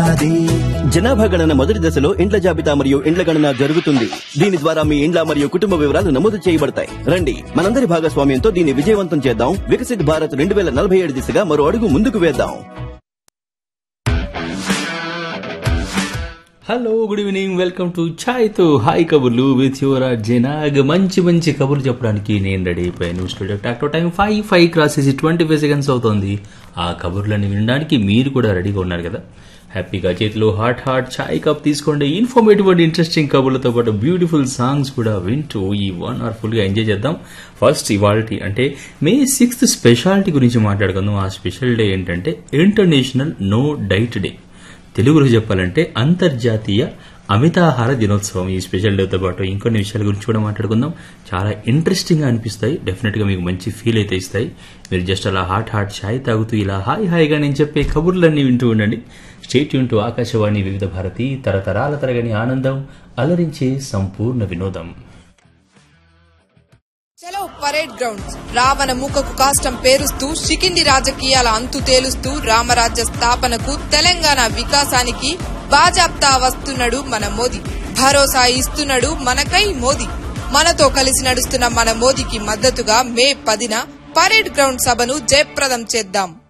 జనాభా గణన మొదటి దశలో ఇండ్ల జాబితా మరియు ఇండ్ల గణన జరుగుతుంది దీని ద్వారా మీ ఇండ్ల మరియు కుటుంబ వివరాలు నమోదు చేయబడతాయి రండి మనందరి భాగస్వామ్యంతో దీన్ని విజయవంతం చేద్దాం వికసిత్ భారత్ రెండు వేల నలభై ఏడు దిశగా మరో అడుగు ముందుకు వేద్దాం hello good evening welcome to chai తో హాయ్ కబుర్లు విత్ యువర్ జనాగ్ మంచి మంచి కబుర్లు చెప్పడానికి నేను రెడీ అయిపోయాను స్టూడియో టాక్టో time five five crosses twenty five seconds అవుతోంది ఆ కబుర్లని వినడానికి మీరు కూడా రెడీగా ఉన్నారు కదా హ్యాపీగా చేతిలో హాట్ హాట్ ఛాయ్ కప్ తీసుకోండి ఇన్ఫర్మేటివ్ అండ్ ఇంట్రెస్టింగ్ కబుర్లతో పాటు బ్యూటిఫుల్ సాంగ్స్ కూడా వింటూ ఈ వన్ అవర్ ఫుల్గా ఎంజాయ్ చేద్దాం ఫస్ట్ ఇవాల్టి అంటే మే సిక్స్త్ స్పెషాలిటీ గురించి మాట్లాడుకుందాం ఆ స్పెషల్ డే ఏంటంటే ఇంటర్నేషనల్ నో డైట్ డే తెలుగులో చెప్పాలంటే అంతర్జాతీయ అమితాహార దినోత్సవం ఈ స్పెషల్ డేతో పాటు ఇంకొన్ని విషయాల గురించి కూడా మాట్లాడుకుందాం చాలా ఇంట్రెస్టింగ్ గా అనిపిస్తాయి డెఫినెట్ గా మీకు మంచి ఫీల్ అయితే ఇస్తాయి మీరు జస్ట్ అలా హాట్ హాట్ ఛాయ్ తాగుతూ ఇలా హాయ్ హాయిగా నేను చెప్పే కబుర్లన్నీ వింటూ ఉండండి స్టేట్ యూన్ టు ఆకాశవాణి వివిధ భారతి తరతరాల తరగని ఆనందం అలరించే సంపూర్ణ వినోదం చలో పరేడ్ గ్రౌండ్స్ రావణ మూకకు కాష్టం పేరుస్తూ షికిండి రాజకీయాల అంతు తేలుస్తూ రామరాజ్య స్థాపనకు తెలంగాణ వికాసానికి బాజాప్తా వస్తున్నాడు మన మోదీ భరోసా ఇస్తున్నాడు మనకై మోదీ మనతో కలిసి నడుస్తున్న మన మోదీకి మద్దతుగా మే పదిన పరేడ్ గ్రౌండ్ సభను జయప్రదం చేద్దాం